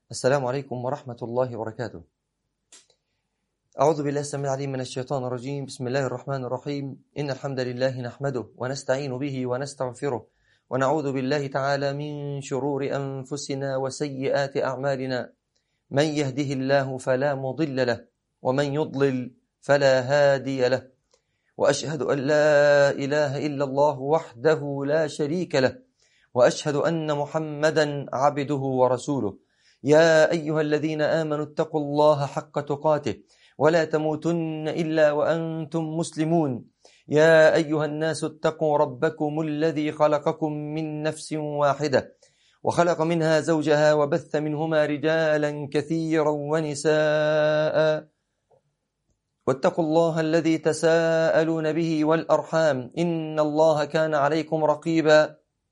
السلام عليكم ورحمة الله وبركاته أعوذ بالله السميع العليم من الشيطان الرجيم بسم الله الرحمن الرحيم إن الحمد لله نحمده ونستعين به ونستغفره ونعوذ بالله تعالى من شرور أنفسنا وسيئات أعمالنا من يهده الله فلا مضل له ومن يضلل فلا هادي له وأشهد أن لا إله إلا الله وحده لا شريك له وأشهد أن محمدا عبده ورسوله يا أيها الذين آمنوا اتقوا الله حق تقاته ولا تموتن إلا وأنتم مسلمون يا أيها الناس اتقوا ربكم الذي خلقكم من نفس واحدة وخلق منها زوجها وبث منهما رجالا كثيرا ونساء واتقوا الله الذي تساءلون به والأرحام إن الله كان عليكم رقيبا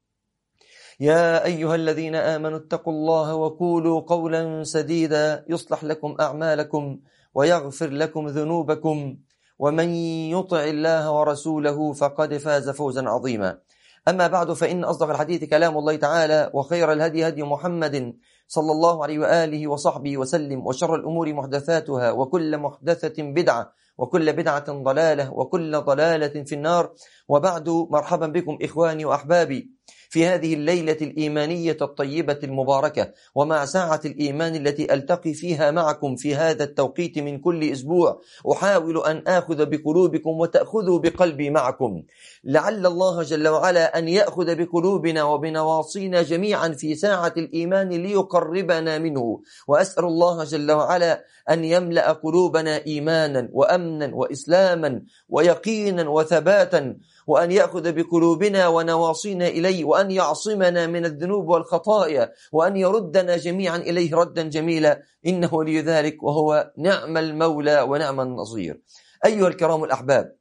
يا أيها الذين آمنوا اتقوا الله وقولوا قولا سديدا يصلح لكم أعمالكم ويغفر لكم ذنوبكم ومن يطع الله ورسوله فقد فاز فوزا عظيما أما بعد فإن أصدق الحديث كلام الله تعالى وخير الهدي هدي محمد صلى الله عليه وآله وصحبه وسلم وشر الأمور محدثاتها وكل محدثة بدعة وكل بدعة ضلالة وكل ضلالة في النار وبعد مرحبا بكم إخواني وأحبابي في هذه الليلة الإيمانية الطيبة المباركة ومع ساعة الإيمان التي ألتقي فيها معكم في هذا التوقيت من كل أسبوع أحاول أن آخذ بقلوبكم وتأخذوا بقلبي معكم لعل الله جل وعلا أن يأخذ بقلوبنا وبنواصينا جميعا في ساعة الإيمان ليقربنا منه وأسأل الله جل وعلا أن يملأ قلوبنا إيمانا وأمنا وإسلاما ويقينا وثباتا وأن يأخذ بقلوبنا ونواصينا إليه وأن يعصمنا من الذنوب والخطايا وأن يردنا جميعا إليه ردا جميلا إنه لي ذلك وهو نعم المولى ونعم النصير أيها الكرام الأحباب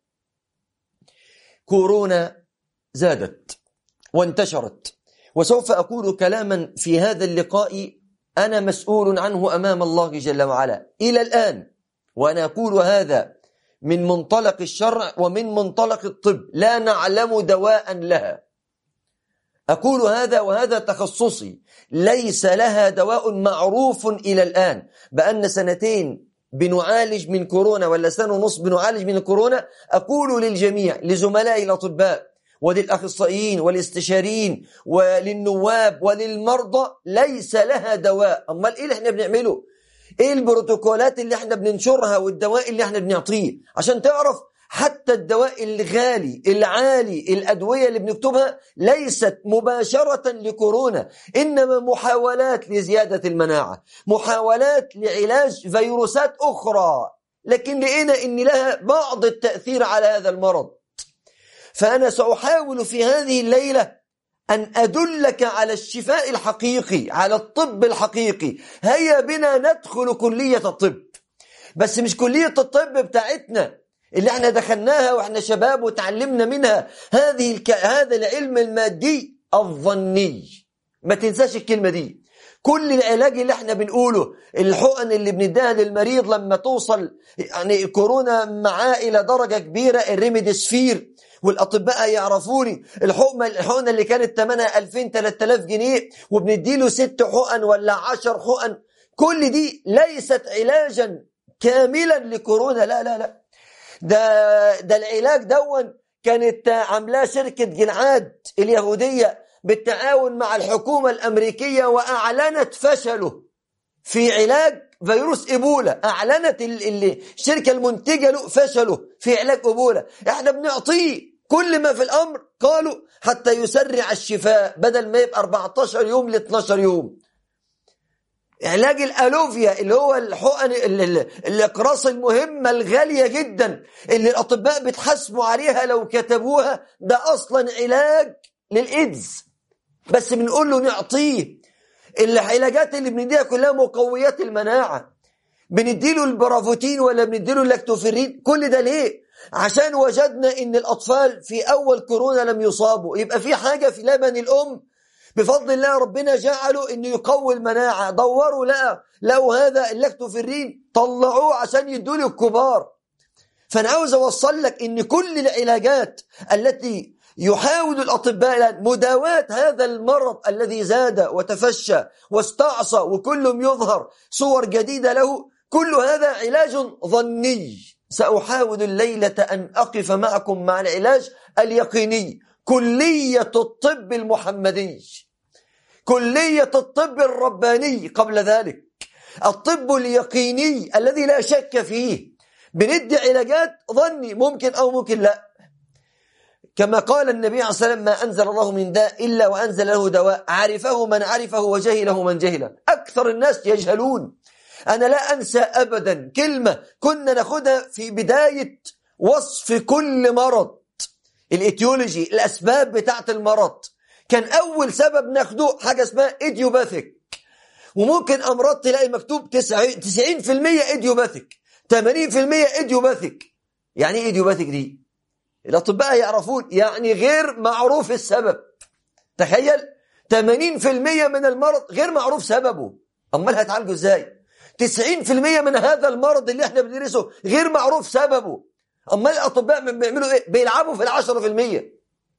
كورونا زادت وانتشرت وسوف أقول كلاما في هذا اللقاء أنا مسؤول عنه أمام الله جل وعلا إلى الآن وأنا أقول هذا من منطلق الشرع ومن منطلق الطب لا نعلم دواء لها أقول هذا وهذا تخصصي ليس لها دواء معروف إلى الآن بأن سنتين بنعالج من كورونا ولا سنة ونص بنعالج من الكورونا أقول للجميع لزملائي الأطباء وللأخصائيين والاستشاريين وللنواب وللمرضى ليس لها دواء أما إيه اللي احنا بنعمله ايه البروتوكولات اللي احنا بننشرها والدواء اللي احنا بنعطيه عشان تعرف حتى الدواء الغالي العالي الأدوية اللي بنكتبها ليست مباشرة لكورونا إنما محاولات لزيادة المناعة محاولات لعلاج فيروسات أخرى لكن لقينا إن لها بعض التأثير على هذا المرض فأنا سأحاول في هذه الليلة أن أدلك على الشفاء الحقيقي على الطب الحقيقي هيا بنا ندخل كلية الطب بس مش كلية الطب بتاعتنا اللي احنا دخلناها واحنا شباب وتعلمنا منها هذه الك... هذا العلم المادي الظني ما تنساش الكلمة دي كل العلاج اللي احنا بنقوله الحقن اللي بنديها للمريض لما توصل يعني كورونا معاه الى درجة كبيرة الريميدسفير والاطباء يعرفوني الحقنه الحقنه اللي كانت ثمنها 2000 3000 جنيه وبنديله ست حقن ولا 10 حقن كل دي ليست علاجا كاملا لكورونا لا لا لا ده ده العلاج دون كانت عاملاه شركه جنعاد اليهوديه بالتعاون مع الحكومه الامريكيه واعلنت فشله في علاج فيروس ايبولا اعلنت الشركه المنتجه له فشله في علاج ايبولا احنا بنعطيه كل ما في الامر قالوا حتى يسرع الشفاء بدل ما يبقى 14 يوم ل 12 يوم علاج الالوفيا اللي هو الحقن الاقراص المهمه الغاليه جدا اللي الاطباء بيتحاسبوا عليها لو كتبوها ده اصلا علاج للايدز بس بنقول له نعطيه العلاجات اللي بنديها كلها مقويات المناعه بنديله البرافوتين ولا بنديله اللاكتوفيرين كل ده ليه عشان وجدنا ان الاطفال في اول كورونا لم يصابوا يبقى في حاجه في لبن الام بفضل الله ربنا جعله انه يقوي المناعه دوروا لقى لو هذا اللاكتوفيرين طلعوه عشان يدوا الكبار فانا عاوز اوصل لك ان كل العلاجات التي يحاول الأطباء الآن مداواة هذا المرض الذي زاد وتفشى واستعصى وكلهم يظهر صور جديدة له كل هذا علاج ظني سأحاول الليلة أن أقف معكم مع العلاج اليقيني كلية الطب المحمدي كلية الطب الرباني قبل ذلك الطب اليقيني الذي لا شك فيه بندي علاجات ظني ممكن أو ممكن لا كما قال النبي عليه الصلاة والسلام ما أنزل الله من داء إلا وأنزل له دواء عرفه من عرفه وجهله من جهله أكثر الناس يجهلون أنا لا أنسى أبدا كلمة كنا ناخدها في بداية وصف كل مرض الإتيولوجي الأسباب بتاعت المرض كان أول سبب ناخده حاجة اسمها إيديوباثيك وممكن أمراض تلاقي مكتوب 90% إيديوباثيك 80% إيديوباثيك يعني إيه إيديوباثيك دي الأطباء يعرفون يعني غير معروف السبب تخيل 80% من المرض غير معروف سببه أمال هتعالجه إزاي 90% من هذا المرض اللي احنا بندرسه غير معروف سببه أمال الأطباء بيعملوا إيه بيلعبوا في العشرة في المية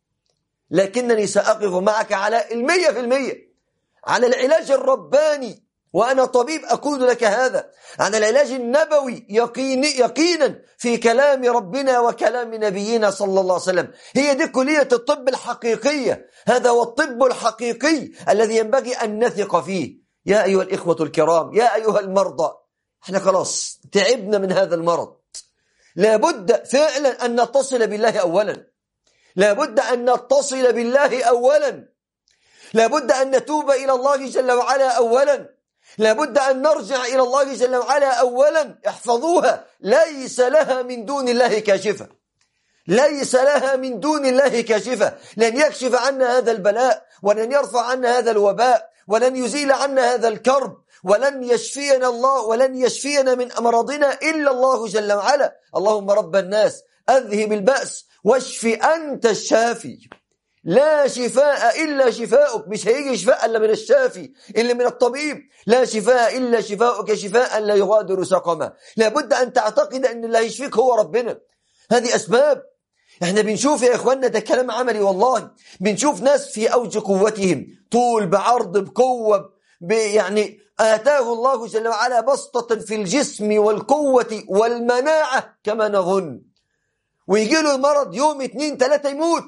لكنني سأقف معك على المية في المية على العلاج الرباني وأنا طبيب أقول لك هذا عن العلاج النبوي يقين يقينا في كلام ربنا وكلام نبينا صلى الله عليه وسلم هي دي كلية الطب الحقيقية هذا هو الطب الحقيقي الذي ينبغي أن نثق فيه يا أيها الإخوة الكرام يا أيها المرضى احنا خلاص تعبنا من هذا المرض لابد فعلا أن نتصل بالله أولا لابد أن نتصل بالله أولا لابد أن نتوب إلى الله جل وعلا أولا لابد أن نرجع إلى الله جل وعلا أولا احفظوها ليس لها من دون الله كاشفة ليس لها من دون الله كاشفة لن يكشف عنا هذا البلاء ولن يرفع عنا هذا الوباء ولن يزيل عنا هذا الكرب ولن يشفينا الله ولن يشفينا من أمراضنا إلا الله جل وعلا اللهم رب الناس أذهب البأس واشف أنت الشافي لا شفاء إلا شفاؤك مش هيجي شفاء إلا من الشافي إلا من الطبيب لا شفاء إلا شفاؤك شفاء لا يغادر سقما لابد أن تعتقد أن اللي هيشفيك هو ربنا هذه أسباب احنا بنشوف يا اخواننا ده كلام عملي والله بنشوف ناس في اوج قوتهم طول بعرض بقوه يعني اتاه الله جل وعلا بسطه في الجسم والقوه والمناعه كما نظن ويجي له المرض يوم اتنين تلاته يموت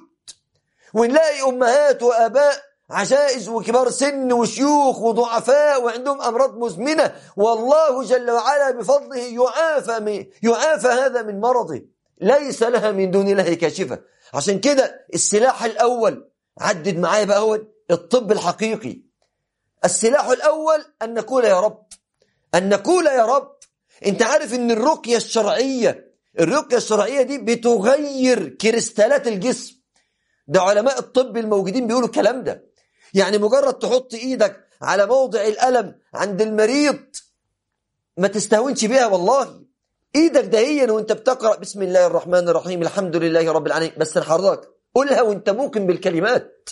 ونلاقي امهات واباء عجائز وكبار سن وشيوخ وضعفاء وعندهم امراض مزمنه والله جل وعلا بفضله يعافى يعافى هذا من مرضه ليس لها من دون الله كاشفة عشان كده السلاح الأول عدد معايا بقى هو الطب الحقيقي السلاح الأول أن نقول يا رب أن نقول يا رب أنت عارف أن الرقية الشرعية الرقية الشرعية دي بتغير كريستالات الجسم ده علماء الطب الموجودين بيقولوا الكلام ده يعني مجرد تحط إيدك على موضع الألم عند المريض ما تستهونش بيها والله ايدك دهيا وانت بتقرأ بسم الله الرحمن الرحيم الحمد لله رب العالمين بس حضرتك قولها وانت ممكن بالكلمات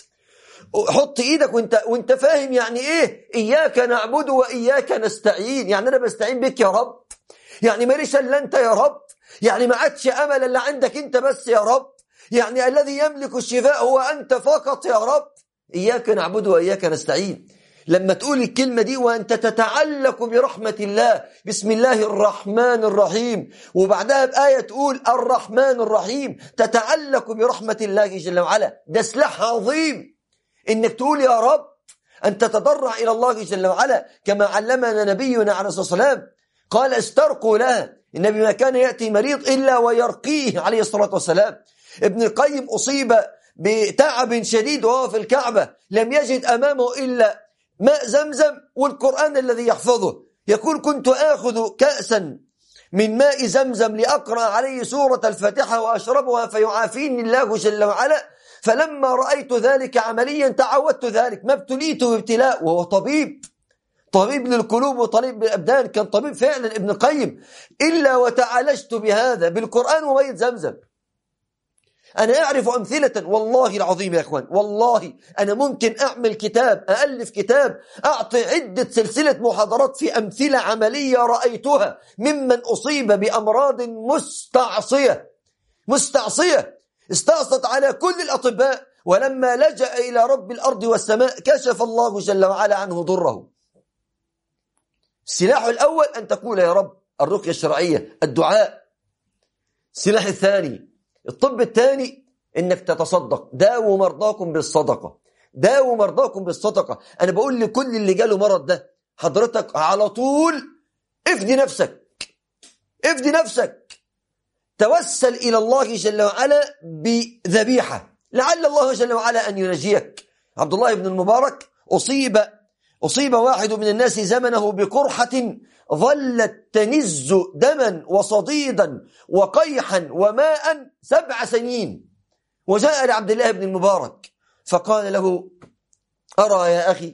حط ايدك وانت وانت فاهم يعني ايه اياك نعبد واياك نستعين يعني انا بستعين بك يا رب يعني ماليش الا انت يا رب يعني ما عادش امل الا عندك انت بس يا رب يعني الذي يملك الشفاء هو انت فقط يا رب اياك نعبد واياك نستعين لما تقول الكلمة دي وأنت تتعلق برحمة الله بسم الله الرحمن الرحيم وبعدها بآية تقول الرحمن الرحيم تتعلق برحمة الله جل وعلا ده سلاح عظيم إنك تقول يا رب أن تتضرع إلى الله جل وعلا كما علمنا نبينا عليه الصلاة والسلام قال استرقوا لها النبي ما كان يأتي مريض إلا ويرقيه عليه الصلاة والسلام ابن القيم أصيب بتعب شديد وهو في الكعبة لم يجد أمامه إلا ماء زمزم والقرآن الذي يحفظه يقول كنت آخذ كأسا من ماء زمزم لأقرأ عليه سورة الفاتحة وأشربها فيعافيني الله جل وعلا فلما رأيت ذلك عمليا تعودت ذلك ما ابتليت بابتلاء وهو طبيب طبيب للقلوب وطبيب للأبدان كان طبيب فعلا ابن قيم إلا وتعالجت بهذا بالقرآن ومية زمزم أنا أعرف أمثلة والله العظيم يا أخوان والله أنا ممكن أعمل كتاب أألف كتاب أعطي عدة سلسلة محاضرات في أمثلة عملية رأيتها ممن أصيب بأمراض مستعصية مستعصية استعصت على كل الأطباء ولما لجأ إلى رب الأرض والسماء كشف الله جل وعلا عنه ضره السلاح الأول أن تقول يا رب الرقية الشرعية الدعاء السلاح الثاني الطب الثاني انك تتصدق داووا مرضاكم بالصدقة داووا مرضاكم بالصدقة انا بقول لكل اللي جاله مرض ده حضرتك على طول افدي نفسك افدي نفسك توسل إلى الله جل وعلا بذبيحة لعل الله جل وعلا أن ينجيك عبد الله بن المبارك أصيب أصيب واحد من الناس زمنه بقرحة ظلت تنز دما وصديدا وقيحا وماء سبع سنين وجاء لعبد الله بن المبارك فقال له أرى يا أخي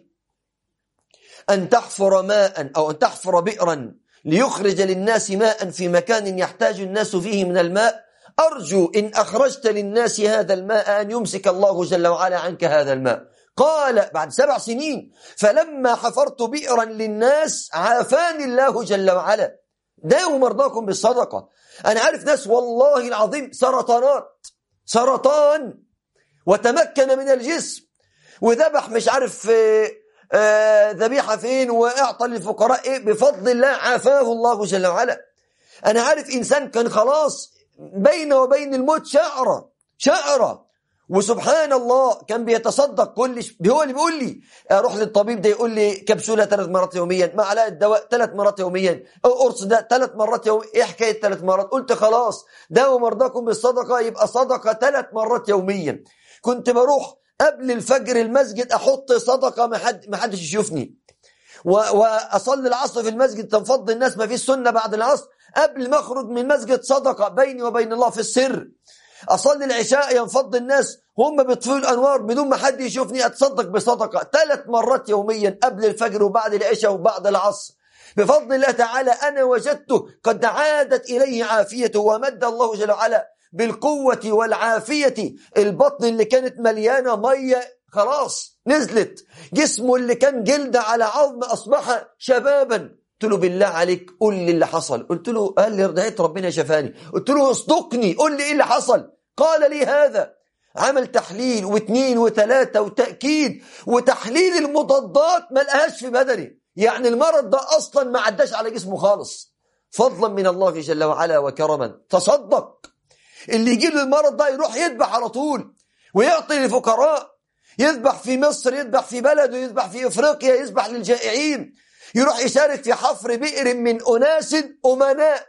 أن تحفر ماء أو أن تحفر بئرا ليخرج للناس ماء في مكان يحتاج الناس فيه من الماء أرجو إن أخرجت للناس هذا الماء أن يمسك الله جل وعلا عنك هذا الماء قال بعد سبع سنين فلما حفرت بئرا للناس عافاني الله جل وعلا داووا مرضاكم بالصدقة أنا عارف ناس والله العظيم سرطانات سرطان وتمكن من الجسم وذبح مش عارف آه، ذبيحة فين وأعطى للفقراء إيه بفضل الله عافاه الله جل وعلا أنا عارف إنسان كان خلاص بين وبين الموت شعرة شعرة وسبحان الله كان بيتصدق كل ش... هو اللي بيقول لي اروح للطبيب ده يقول لي كبسوله ثلاث مرات يوميا معلقه دواء ثلاث مرات يوميا او قرص ده ثلاث مرات يوميا ايه حكايه ثلاث مرات قلت خلاص داووا مرضاكم بالصدقه يبقى صدقه ثلاث مرات يوميا كنت بروح قبل الفجر المسجد احط صدقه ما حد ما حدش يشوفني واصلي العصر في المسجد تنفض الناس ما فيش سنه بعد العصر قبل ما اخرج من المسجد صدقه بيني وبين الله في السر اصلي العشاء ينفض الناس هم بيطفئوا الانوار بدون ما حد يشوفني اتصدق بصدقه ثلاث مرات يوميا قبل الفجر وبعد العشاء وبعد العصر بفضل الله تعالى انا وجدته قد عادت اليه عافيته ومد الله جل وعلا بالقوه والعافيه البطن اللي كانت مليانه ميه خلاص نزلت جسمه اللي كان جلد على عظم اصبح شبابا قلت له بالله عليك قول لي اللي حصل قلت له قال لي رضيت ربنا شفاني قلت له اصدقني قول لي ايه اللي حصل قال لي هذا عمل تحليل واثنين وثلاثة وتأكيد وتحليل المضادات ما لقاهاش في بدني يعني المرض ده أصلا ما عداش على جسمه خالص فضلا من الله جل وعلا وكرما تصدق اللي يجي له المرض ده يروح يذبح على طول ويعطي للفقراء يذبح في مصر يذبح في بلده يذبح في افريقيا يذبح للجائعين يروح يشارك في حفر بئر من أناس أمناء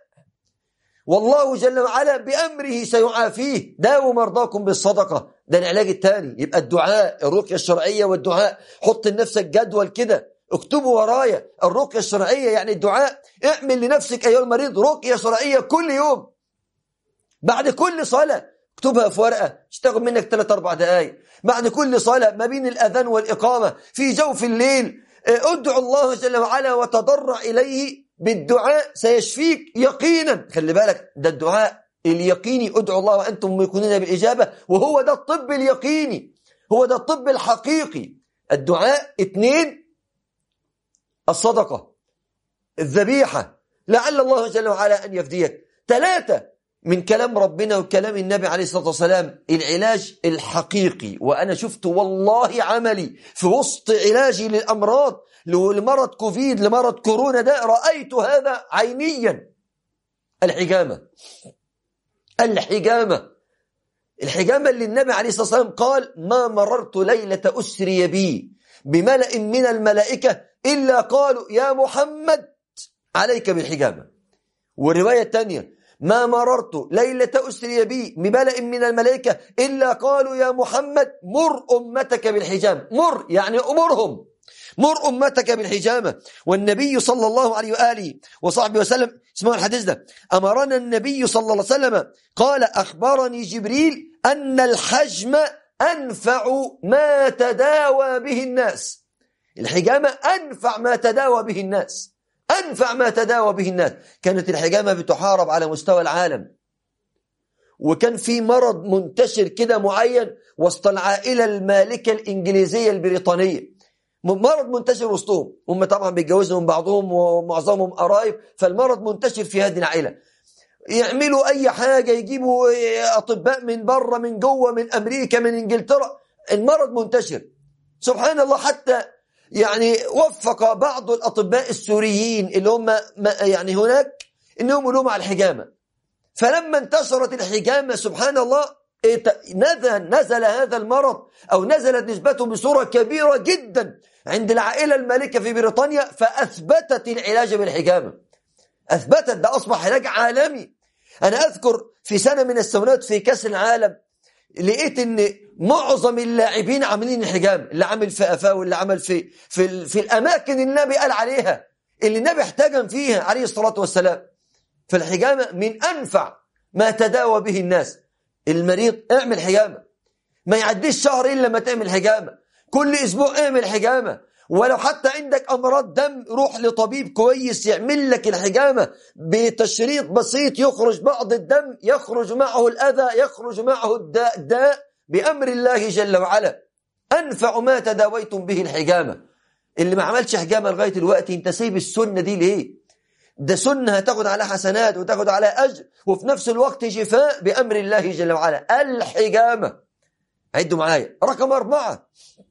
والله جل وعلا بأمره سيعافيه داووا مرضاكم بالصدقة ده العلاج الثاني يبقى الدعاء الرقية الشرعية والدعاء حط لنفسك جدول كده اكتبوا ورايا الرقية الشرعية يعني الدعاء اعمل لنفسك أيها المريض رقية شرعية كل يوم بعد كل صلاة اكتبها في ورقة اشتغل منك 3 4 دقائق بعد كل صلاة ما بين الأذان والإقامة في جوف الليل ادعو الله جل وعلا وتضرع إليه بالدعاء سيشفيك يقينا خلي بالك ده الدعاء اليقيني ادعو الله وأنتم ميقونين بالإجابة وهو ده الطب اليقيني هو ده الطب الحقيقي الدعاء اثنين الصدقة الذبيحة لعل الله جل وعلا أن يفديك ثلاثة من كلام ربنا وكلام النبي عليه الصلاة والسلام العلاج الحقيقي وأنا شفت والله عملي في وسط علاجي للأمراض لمرض كوفيد لمرض كورونا ده رأيت هذا عينيا الحجامة الحجامة الحجامة اللي النبي عليه الصلاة والسلام قال ما مررت ليلة أسري بي بملأ من الملائكة إلا قالوا يا محمد عليك بالحجامة والرواية الثانية ما مررت ليلة أسري بي بملأ من الملائكة إلا قالوا يا محمد مر أمتك بالحجام مر يعني أمرهم مر أمتك بالحجامة والنبي صلى الله عليه وآله وصحبه وسلم اسمعوا الحديث ده أمرنا النبي صلى الله عليه وسلم قال أخبرني جبريل أن الحجم أنفع ما تداوى به الناس الحجامة أنفع ما تداوى به الناس أنفع ما تداوى به الناس كانت الحجامة بتحارب على مستوى العالم وكان في مرض منتشر كده معين وسط العائلة المالكة الإنجليزية البريطانية مرض منتشر وسطهم هم طبعا بيتجوزوا من بعضهم ومعظمهم قرايب فالمرض منتشر في هذه العائلة يعملوا أي حاجة يجيبوا أطباء من بره من جوه من أمريكا من إنجلترا المرض منتشر سبحان الله حتى يعني وفق بعض الأطباء السوريين اللي هم يعني هناك إنهم يقولوا مع الحجامة فلما انتشرت الحجامة سبحان الله نزل, نزل هذا المرض أو نزلت نسبته بصورة كبيرة جدا عند العائلة المالكة في بريطانيا فأثبتت العلاج بالحجامة أثبتت ده أصبح علاج عالمي أنا أذكر في سنة من السنوات في كأس العالم لقيت ان معظم اللاعبين عاملين الحجام اللي عامل في قفاه واللي عمل في في, في الاماكن اللي النبي قال عليها اللي النبي احتجم فيها عليه الصلاه والسلام فالحجامه من انفع ما تداوى به الناس المريض اعمل حجامه ما يعديش شهر الا لما تعمل حجامه كل اسبوع اعمل حجامه ولو حتى عندك امراض دم روح لطبيب كويس يعمل لك الحجامه بتشريط بسيط يخرج بعض الدم يخرج معه الاذى يخرج معه الداء داء بامر الله جل وعلا انفع ما تداويتم به الحجامه اللي ما عملش حجامه لغايه دلوقتي انت سايب السنه دي ليه ده سنة هتاخد على حسنات وتاخد على أجر وفي نفس الوقت شفاء بأمر الله جل وعلا الحجامة عدوا معايا رقم أربعة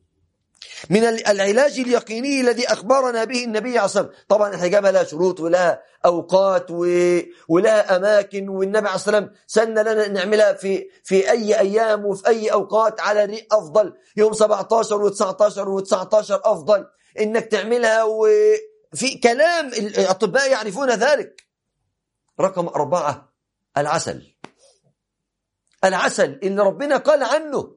من العلاج اليقيني الذي أخبرنا به النبي عليه الصلاة والسلام طبعا الحجامة لها شروط ولها أوقات ولها أماكن والنبي عليه الصلاة والسلام سن لنا نعملها في في أي أيام وفي أي أوقات على الريق أفضل يوم 17 و19 و19 أفضل إنك تعملها وفي كلام الأطباء يعرفون ذلك رقم أربعة العسل العسل اللي ربنا قال عنه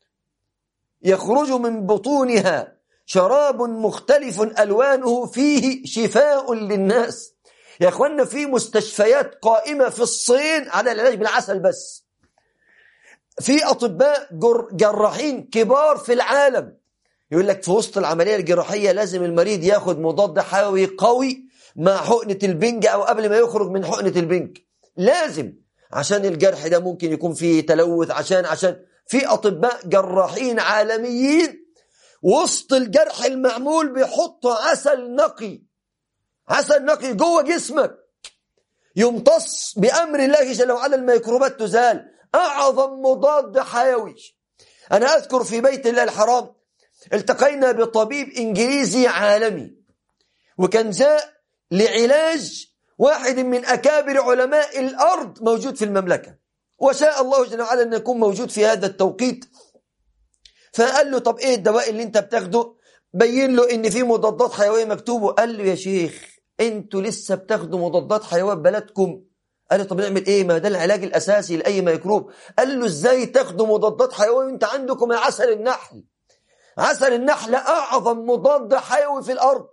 يخرج من بطونها شراب مختلف ألوانه فيه شفاء للناس يا أخوانا في مستشفيات قائمة في الصين على العلاج بالعسل بس في أطباء جراحين كبار في العالم يقول لك في وسط العملية الجراحية لازم المريض ياخد مضاد حيوي قوي مع حقنة البنج أو قبل ما يخرج من حقنة البنج لازم عشان الجرح ده ممكن يكون فيه تلوث عشان عشان في أطباء جراحين عالميين وسط الجرح المعمول بيحطوا عسل نقي عسل نقي جوه جسمك يمتص بأمر الله جل وعلا الميكروبات تزال أعظم مضاد حيوي أنا أذكر في بيت الله الحرام التقينا بطبيب إنجليزي عالمي وكان جاء لعلاج واحد من أكابر علماء الأرض موجود في المملكة وشاء الله جل وعلا أن يكون موجود في هذا التوقيت فقال له طب إيه الدواء اللي أنت بتاخده بين له إن في مضادات حيوية مكتوبه قال له يا شيخ أنتوا لسه بتاخدوا مضادات حيوية ببلدكم قال له طب نعمل ايه ما ده العلاج الاساسي لاي ميكروب قال له ازاي تاخدوا مضادات حيويه وانت عندكم عسل النحل عسل النحل اعظم مضاد حيوي في الارض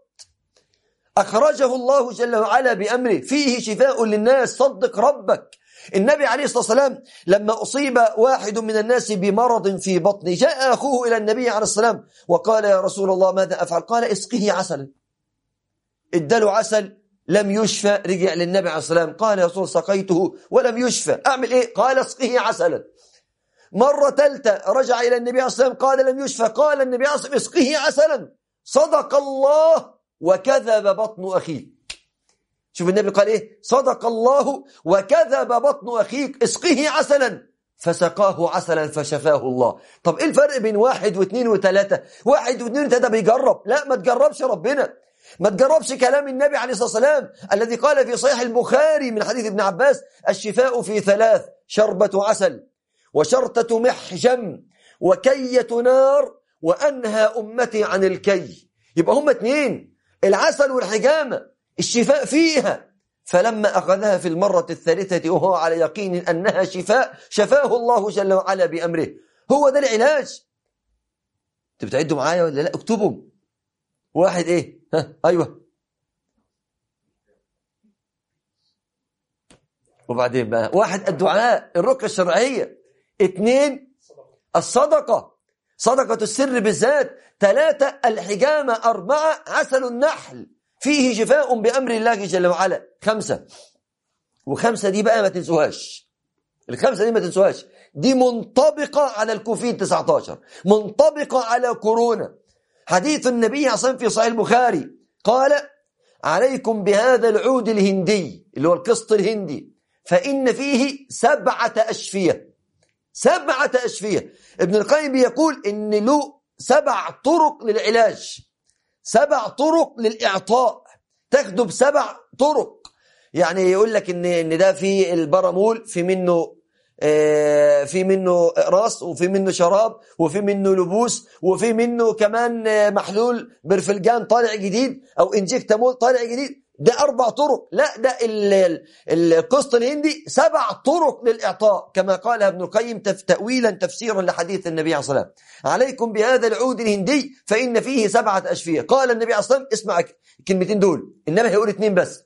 اخرجه الله جل وعلا بامره فيه شفاء للناس صدق ربك النبي عليه الصلاة والسلام لما أصيب واحد من الناس بمرض في بطنه جاء أخوه إلى النبي عليه السلام وقال يا رسول الله ماذا أفعل قال اسقه عسلا اداله عسل لم يشفى رجع للنبي عليه الصلاة والسلام قال يا رسول سقيته ولم يشفى أعمل إيه قال اسقه عسلا مرة ثالثة رجع إلى النبي عليه الصلاة والسلام قال لم يشفى قال النبي عليه الصلاة والسلام اسقه عسلا صدق الله وكذب بطن أخيه شوف النبي قال ايه صدق الله وكذب بطن اخيك اسقه عسلا فسقاه عسلا فشفاه الله طب ايه الفرق بين واحد واثنين وثلاثة واحد واثنين وثلاثة بيجرب لا ما تجربش ربنا ما تجربش كلام النبي عليه الصلاة والسلام الذي قال في صحيح البخاري من حديث ابن عباس الشفاء في ثلاث شربة عسل وشرطة محجم وكية نار وأنهى أمتي عن الكي يبقى هم اثنين العسل والحجامة الشفاء فيها فلما أخذها في المرة الثالثة وهو على يقين أنها شفاء شفاه الله جل وعلا بأمره هو ده العلاج انتوا بتعدوا معايا ولا لا اكتبوا واحد ايه ها ايوه وبعدين بقى واحد الدعاء الرقية الشرعية اثنين الصدقة صدقة السر بالذات ثلاثة الحجامة أربعة عسل النحل فيه شفاء بأمر الله جل وعلا خمسة وخمسة دي بقى ما تنسوهاش الخمسة دي ما تنسوهاش دي منطبقة على الكوفيد 19 منطبقة على كورونا حديث النبي عصام في صحيح البخاري قال عليكم بهذا العود الهندي اللي هو القسط الهندي فإن فيه سبعة أشفية سبعة أشفية ابن القيم يقول إن له سبع طرق للعلاج سبع طرق للإعطاء تاخده بسبع طرق يعني يقول لك إن إن ده في البرامول في منه آه، في منه راس وفي منه شراب وفي منه لبوس وفي منه كمان آه، محلول برفلجان طالع جديد او انجكتامول طالع جديد ده اربع طرق لا ده ال- ال- القسط الهندي سبع طرق للاعطاء كما قالها ابن القيم تف- تاويلا تفسيرا لحديث النبي عليه الصلاه والسلام عليكم بهذا العود الهندي فان فيه سبعه اشفيه قال النبي عليه الصلاه والسلام اسمع الكلمتين دول النبي هيقول اثنين بس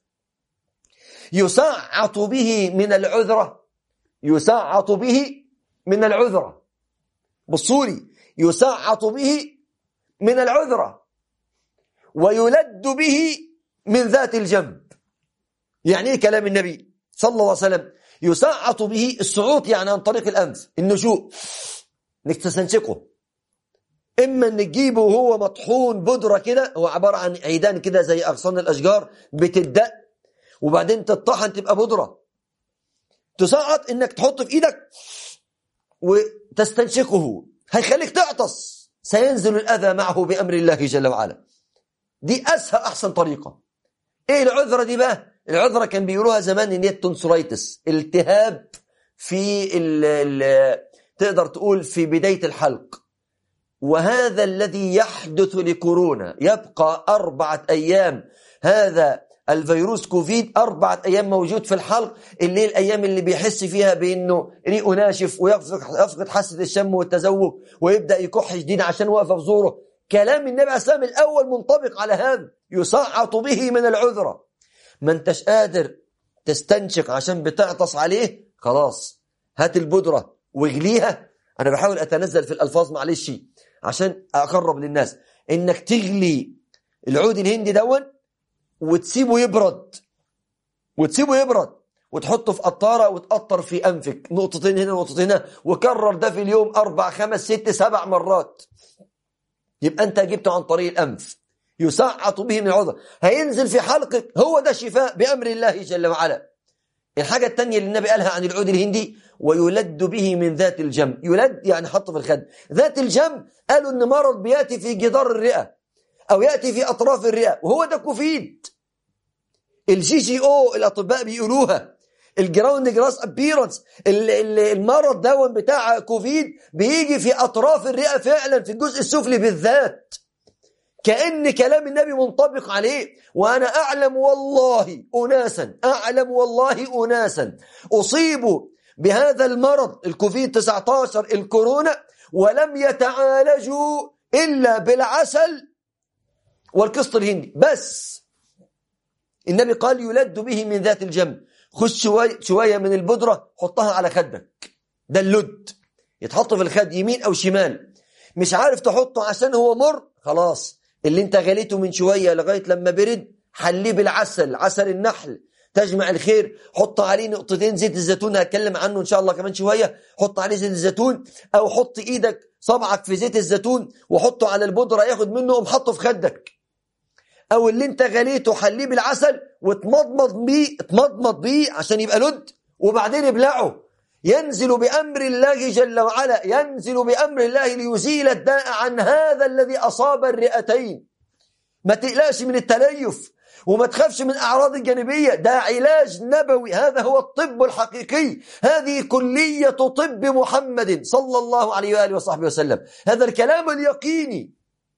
يسعط به من العذره يسعط به من العذرة بالصوري يسعط به من العذرة ويلد به من ذات الجنب يعني ايه كلام النبي صلى الله عليه وسلم يسعط به السعوط يعني عن طريق الأنف النشوء انك تستنشقه اما ان تجيبه وهو مطحون بودره كده هو عباره عن عيدان كده زي اغصان الاشجار بتدق وبعدين تطحن تبقى بودره تسقط انك تحط في ايدك وتستنشقه هيخليك تعطس سينزل الاذى معه بامر الله جل وعلا دي اسهل احسن طريقه ايه العذره دي بقى العذره كان بيقولوها زمان ان هي التونسولايتس التهاب في ال ال تقدر تقول في بدايه الحلق وهذا الذي يحدث لكورونا يبقى أربعة أيام هذا الفيروس كوفيد أربعة أيام موجود في الحلق اللي هي الأيام اللي بيحس فيها بأنه ريقه ناشف ويفقد حاسة الشم والتذوق ويبدأ يكح شديد عشان واقفة في زوره كلام النبي عليه السلام الأول منطبق على هذا يصعط به من العذرة ما انتش قادر تستنشق عشان بتعطس عليه خلاص هات البودرة واغليها أنا بحاول أتنزل في الألفاظ معلش عشان أقرب للناس إنك تغلي العود الهندي دون وتسيبه يبرد وتسيبه يبرد وتحطه في قطارة وتقطر في أنفك نقطتين هنا نقطتين هنا وكرر ده في اليوم أربع خمس ست سبع مرات يبقى أنت جبته عن طريق الأنف يسعط به من العذر هينزل في حلقك هو ده شفاء بأمر الله جل وعلا الحاجة الثانية اللي النبي قالها عن العود الهندي ويلد به من ذات الجنب يلد يعني حط في الخد ذات الجنب قالوا ان مرض بياتي في جدار الرئة او ياتي في اطراف الرئة وهو ده كوفيد الجي جي او الاطباء بيقولوها الجراوند جراس ابيرنس المرض دون بتاع كوفيد بيجي في اطراف الرئة فعلا في الجزء السفلي بالذات كأن كلام النبي منطبق عليه وأنا أعلم والله أناسا أعلم والله أناسا أصيبوا بهذا المرض الكوفيد 19 الكورونا ولم يتعالجوا إلا بالعسل والقسط الهندي بس النبي قال يلد به من ذات الجنب خذ شوية, شوية من البودرة حطها على خدك ده اللد يتحط في الخد يمين أو شمال مش عارف تحطه عشان هو مر خلاص اللي انت غليته من شوية لغاية لما برد حليه بالعسل عسل النحل تجمع الخير حط عليه نقطتين زيت الزيتون هتكلم عنه ان شاء الله كمان شوية حط عليه زيت الزيتون او حط ايدك صبعك في زيت الزيتون وحطه على البودرة ياخد منه قوم حطه في خدك او اللي انت غليته حليه بالعسل وتمضمض بيه تمضمض بيه عشان يبقى لد وبعدين ابلعه ينزل بأمر الله جل وعلا ينزل بأمر الله ليزيل الداء عن هذا الذي أصاب الرئتين ما تقلقش من التليف وما تخافش من أعراض الجانبية ده علاج نبوي هذا هو الطب الحقيقي هذه كلية طب محمد صلى الله عليه وآله وصحبه وسلم هذا الكلام اليقيني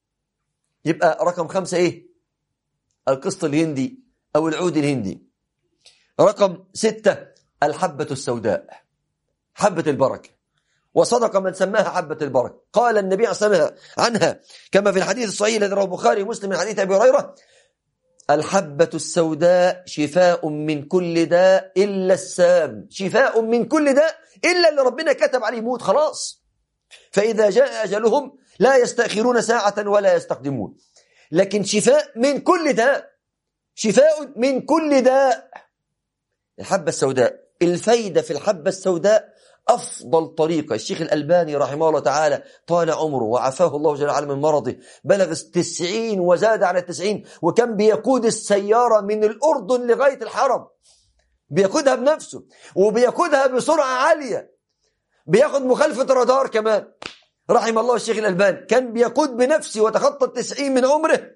يبقى رقم خمسة إيه القسط الهندي أو العود الهندي رقم ستة الحبة السوداء حبة البركة وصدق من سماها حبة البركة قال النبي عليه الصلاة عنها كما في الحديث الصحيح الذي رواه البخاري ومسلم من حديث أبي هريرة الحبة السوداء شفاء من كل داء إلا السام شفاء من كل داء إلا اللي ربنا كتب عليه موت خلاص فإذا جاء أجلهم لا يستأخرون ساعة ولا يستقدمون لكن شفاء من كل داء شفاء من كل داء الحبة السوداء الفايدة في الحبة السوداء أفضل طريقة الشيخ الألباني رحمه الله تعالى طال عمره وعفاه الله جل وعلا من مرضه بلغ التسعين وزاد على التسعين وكان بيقود السيارة من الأردن لغاية الحرم بياخدها بنفسه وبياخدها بسرعة عالية بياخد مخالفة رادار كمان رحم الله الشيخ الألباني كان بيقود بنفسه وتخطى التسعين من عمره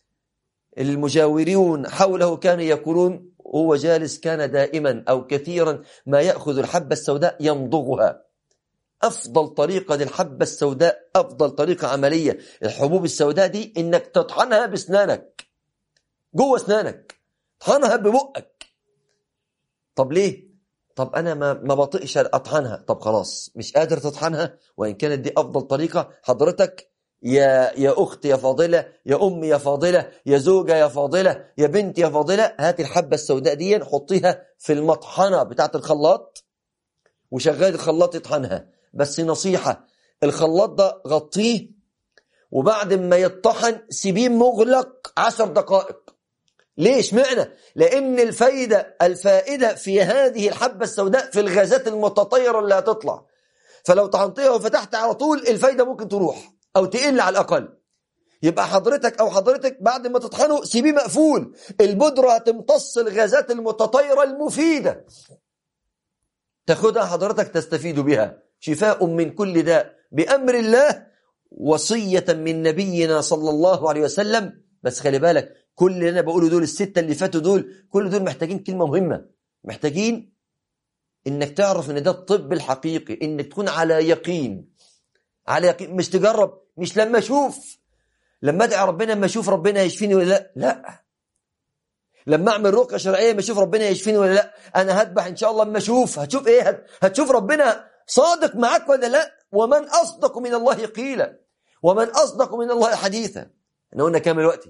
المجاورون حوله كانوا يقولون هو جالس كان دائما أو كثيرا ما يأخذ الحبة السوداء يمضغها أفضل طريقة للحبة السوداء أفضل طريقة عملية الحبوب السوداء دي إنك تطحنها بسنانك جوه اسنانك طحنها ببقك طب ليه طب انا ما ما بطيقش اطحنها طب خلاص مش قادر تطحنها وان كانت دي افضل طريقه حضرتك يا يا اخت يا فاضله يا ام يا فاضله يا زوجه يا فاضله يا بنت يا فاضله هات الحبه السوداء دي حطيها في المطحنه بتاعه الخلاط وشغال الخلاط يطحنها بس نصيحه الخلاط ده غطيه وبعد ما يطحن سيبيه مغلق عشر دقائق ليش معنى لأن الفايدة الفائدة في هذه الحبة السوداء في الغازات المتطيرة اللي هتطلع فلو طحنتيها وفتحت على طول الفايدة ممكن تروح أو تقل على الأقل يبقى حضرتك أو حضرتك بعد ما تطحنه سيبيه مقفول البودرة هتمتص الغازات المتطيرة المفيدة تاخدها حضرتك تستفيد بها شفاء من كل داء بأمر الله وصية من نبينا صلى الله عليه وسلم بس خلي بالك كل اللي انا بقوله دول الستة اللي فاتوا دول كل دول محتاجين كلمة مهمة محتاجين انك تعرف ان ده الطب الحقيقي انك تكون على يقين على يقين مش تجرب مش لما اشوف لما ادعي ربنا لما اشوف ربنا يشفيني ولا لا لا لما اعمل رقيه شرعيه ما اشوف ربنا يشفيني ولا لا انا هذبح ان شاء الله اما اشوف هتشوف ايه هتشوف ربنا صادق معاك ولا لا ومن اصدق من الله قيلا ومن اصدق من الله حديثا احنا قلنا كام دلوقتي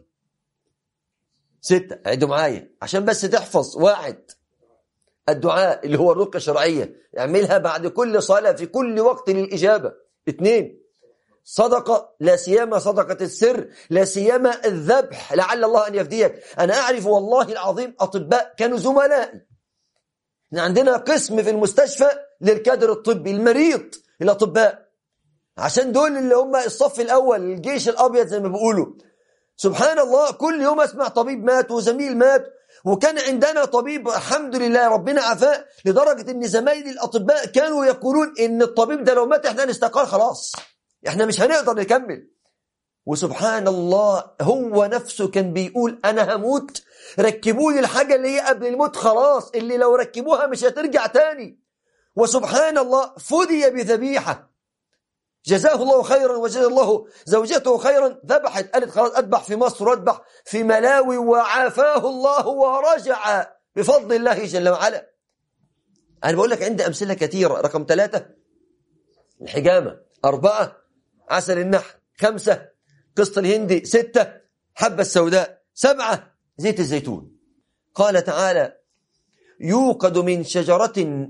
ستة عدوا معايا عشان بس تحفظ واحد الدعاء اللي هو الرقية الشرعية اعملها بعد كل صلاة في كل وقت للإجابة اثنين صدقة لا سيما صدقة السر لا سيما الذبح لعل الله أن يفديك أنا أعرف والله العظيم أطباء كانوا زملائي عندنا قسم في المستشفى للكادر الطبي المريض الأطباء عشان دول اللي هم الصف الأول الجيش الأبيض زي ما بيقولوا سبحان الله كل يوم اسمع طبيب مات وزميل مات وكان عندنا طبيب الحمد لله ربنا عافاه لدرجة ان زمايلي الاطباء كانوا يقولون ان الطبيب ده لو مات احنا نستقال خلاص احنا مش هنقدر نكمل وسبحان الله هو نفسه كان بيقول انا هموت ركبوا لي الحاجة اللي هي قبل الموت خلاص اللي لو ركبوها مش هترجع تاني وسبحان الله فدي بذبيحة جزاه الله خيرا وجزاه الله زوجته خيرا ذبحت قالت خلاص أذبح في مصر وأذبح في ملاوي وعافاه الله ورجع بفضل الله جل وعلا أنا بقول لك عندي أمثلة كثيرة رقم ثلاثة الحجامة أربعة عسل النحل خمسة قسط الهندي ستة حبة السوداء سبعة زيت الزيتون قال تعالى يوقد من شجرة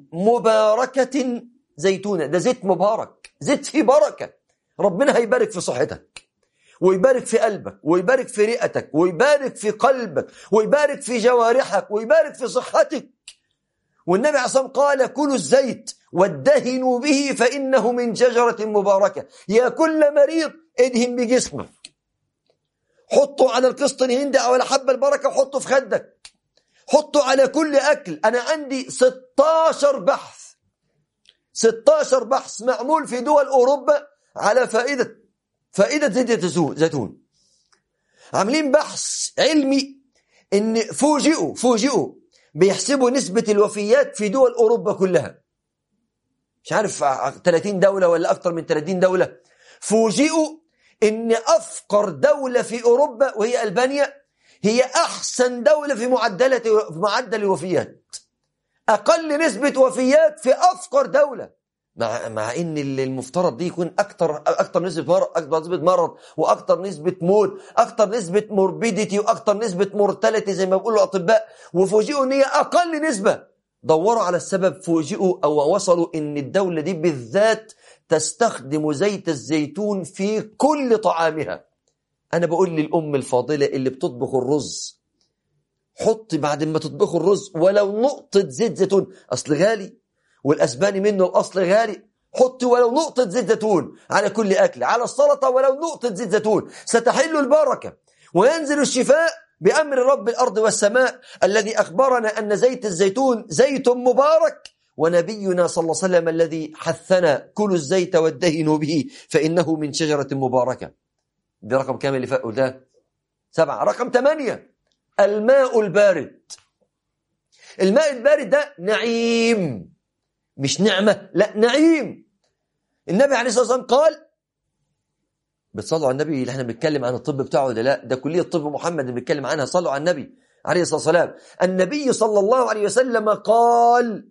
مباركة زيتونة ده زيت مبارك زيت فيه بركة ربنا هيبارك في صحتك ويبارك في قلبك ويبارك في رئتك ويبارك في قلبك ويبارك في جوارحك ويبارك في صحتك والنبي عليه الصلاة قال كلوا الزيت وادهنوا به فإنه من شجرة مباركة يا كل مريض ادهن بجسمك حطه على القسط الهندي أو على حب البركة وحطه في خدك حطه على كل أكل أنا عندي 16 بحث 16 بحث معمول في دول أوروبا على فائدة فائدة زيت الزيتون عاملين بحث علمي ان فوجئوا فوجئوا بيحسبوا نسبة الوفيات في دول أوروبا كلها مش عارف 30 دولة ولا أكثر من 30 دولة فوجئوا ان أفقر دولة في أوروبا وهي ألبانيا هي أحسن دولة في معدل في معدل الوفيات أقل نسبة وفيات في أفقر دولة مع مع ان المفترض دي يكون اكتر اكتر نسبه مرض اكتر نسبه مرض واكتر نسبه موت اكتر نسبه موربيديتي واكتر نسبه مورتاليتي زي ما بيقولوا الاطباء وفوجئوا ان هي اقل نسبه دوروا على السبب فوجئوا او وصلوا ان الدوله دي بالذات تستخدم زيت الزيتون في كل طعامها انا بقول للام الفاضله اللي بتطبخ الرز حط بعد ما تطبخ الرز ولو نقطه زيت زيتون اصل غالي والأسباني منه الأصل غالي حط ولو نقطة زيت زيتون على كل أكل على السلطة ولو نقطة زيت زيتون ستحل البركة وينزل الشفاء بأمر رب الأرض والسماء الذي أخبرنا أن زيت الزيتون زيت مبارك ونبينا صلى الله عليه وسلم الذي حثنا كلوا الزيت وادهنوا به فإنه من شجرة مباركة دي رقم كامل اللي فوق ده سبعة رقم ثمانية الماء البارد الماء البارد ده نعيم مش نعمة لا نعيم النبي عليه الصلاة والسلام قال بتصلوا على النبي اللي احنا بنتكلم عن الطب بتاعه ده لا ده كلية طب محمد اللي بنتكلم عنها صلوا على النبي عليه الصلاة والسلام النبي صلى الله عليه وسلم قال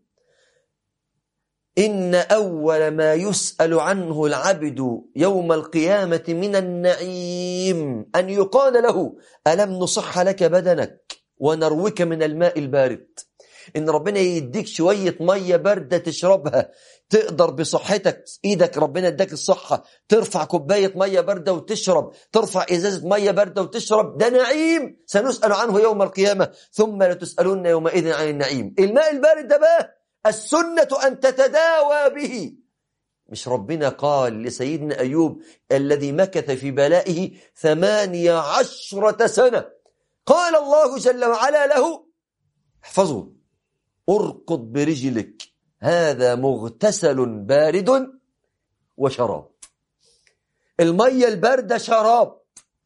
إن أول ما يسأل عنه العبد يوم القيامة من النعيم أن يقال له ألم نصح لك بدنك ونروك من الماء البارد إن ربنا يديك شوية مية باردة تشربها تقدر بصحتك إيدك ربنا اداك الصحة ترفع كوباية مية باردة وتشرب ترفع إزازة مية باردة وتشرب ده نعيم سنسأل عنه يوم القيامة ثم لتسألون يومئذ عن النعيم الماء البارد ده بقى السنة أن تتداوى به مش ربنا قال لسيدنا أيوب الذي مكث في بلائه ثمانية عشرة سنة قال الله جل وعلا له احفظوا اركض برجلك هذا مغتسل بارد وشراب المية الباردة شراب